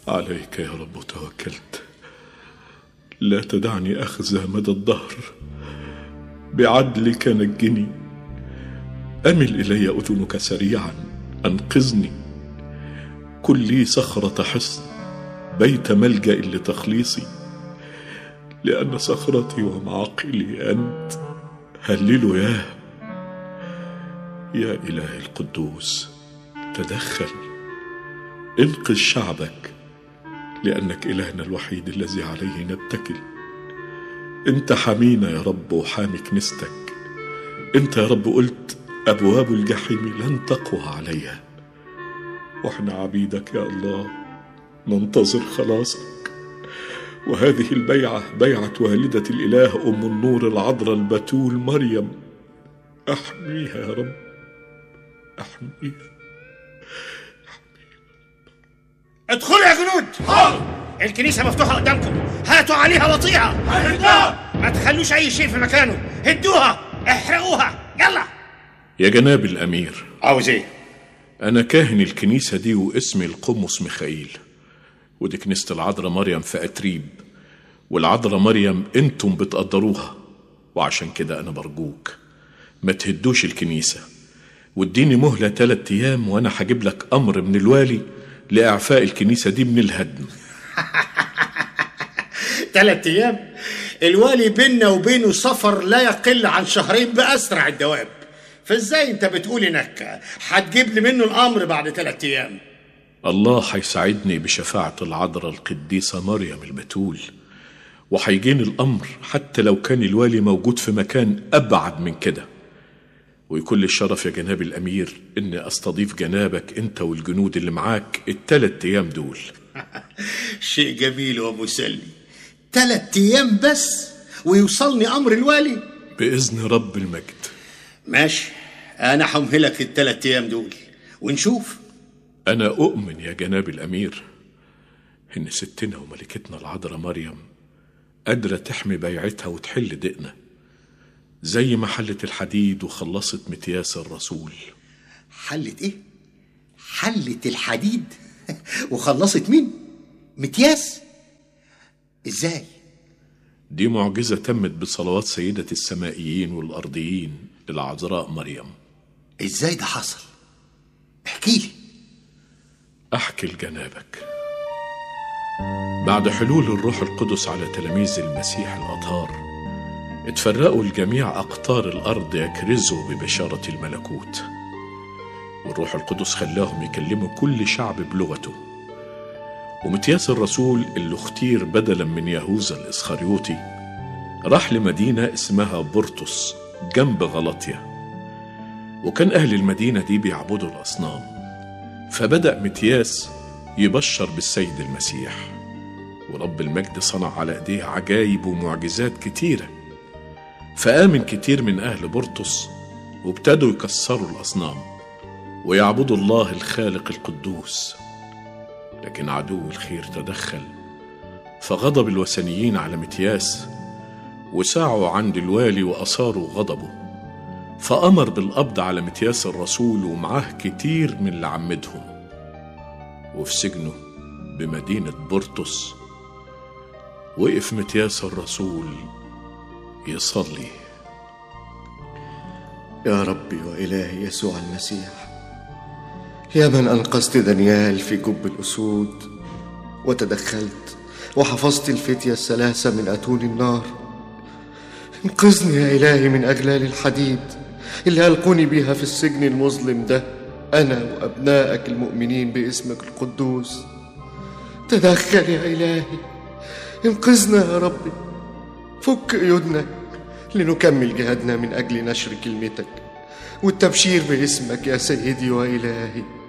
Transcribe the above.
عليك يا رب توكلت لا تدعني أخزى مدى الدهر بعدلك نجني أمل إلي أذنك سريعا أنقذني كن لي صخرة حصن بيت ملجأ لتخليصي لأن صخرتي ومعقلي أنت هللوا ياه يا إله القدوس تدخل انقذ شعبك لأنك إلهنا الوحيد الذي عليه نتكل أنت حمينا يا رب وحامي كنيستك أنت يا رب قلت أبواب الجحيم لن تقوى عليها وإحنا عبيدك يا الله ننتظر خلاصك وهذه البيعة بيعة والدة الإله أم النور العذراء البتول مريم أحميها يا رب أحميها ادخلوا يا جنود الكنيسة مفتوحة قدامكم هاتوا عليها وطيها ما تخلوش أي شيء في مكانه هدوها احرقوها يلا يا جناب الأمير عاوز ايه؟ أنا كاهن الكنيسة دي واسمي القمص ميخائيل ودي كنيسة العذراء مريم في أتريب والعذراء مريم انتم بتقدروها وعشان كده أنا برجوك ما تهدوش الكنيسة واديني مهلة تلات أيام وأنا هجيب لك أمر من الوالي لإعفاء الكنيسة دي من الهدم ثلاث أيام الوالي بيننا وبينه سفر لا يقل عن شهرين بأسرع الدواب فازاي انت بتقول انك هتجيب لي منه الامر بعد ثلاث ايام الله هيساعدني بشفاعة العذراء القديسة مريم البتول وهيجيني الأمر حتى لو كان الوالي موجود في مكان أبعد من كده ويكون لي الشرف يا جناب الأمير إني أستضيف جنابك أنت والجنود اللي معاك التلات أيام دول شيء جميل ومسلي ثلاث ايام بس ويوصلني امر الوالي بإذن رب المجد ماشي انا همهلك الثلاث ايام دول ونشوف أنا أؤمن يا جناب الأمير إن ستنا وملكتنا العذراء مريم قادرة تحمي بيعتها وتحل دقنا زي ما حلت الحديد وخلصت متياس الرسول حلت ايه حلت الحديد وخلصت مين متياس ازاي دي معجزة تمت بصلوات سيدة السمائيين والأرضيين العذراء مريم ازاي ده حصل احكي لي أحكي لجنابك بعد حلول الروح القدس على تلاميذ المسيح الأطهار اتفرقوا الجميع أقطار الأرض يكرزوا ببشارة الملكوت والروح القدس خلاهم يكلموا كل شعب بلغته ومتياس الرسول اللي اختير بدلا من يهوذا الإسخريوطي راح لمدينة اسمها بورتوس جنب غلطيا وكان أهل المدينة دي بيعبدوا الأصنام فبدأ متياس يبشر بالسيد المسيح ورب المجد صنع على ايديه عجايب ومعجزات كتيرة فآمن كتير من أهل بورتوس وابتدوا يكسروا الأصنام ويعبدوا الله الخالق القدوس لكن عدو الخير تدخل فغضب الوثنيين على متياس وسعوا عند الوالي وأثاروا غضبه فأمر بالقبض على متياس الرسول ومعاه كتير من اللي عمدهم وفي سجنه بمدينة بورتوس وقف متياس الرسول يصلي يا ربي وإلهي يسوع المسيح يا من أنقذت دانيال في جب الأسود وتدخلت وحفظت الفتية الثلاثة من أتون النار انقذني يا إلهي من أغلال الحديد اللي ألقوني بيها في السجن المظلم ده أنا وأبنائك المؤمنين باسمك القدوس تدخل يا إلهي انقذنا يا ربي فك قيودنا لنكمل جهادنا من أجل نشر كلمتك والتبشير باسمك يا سيدي وإلهي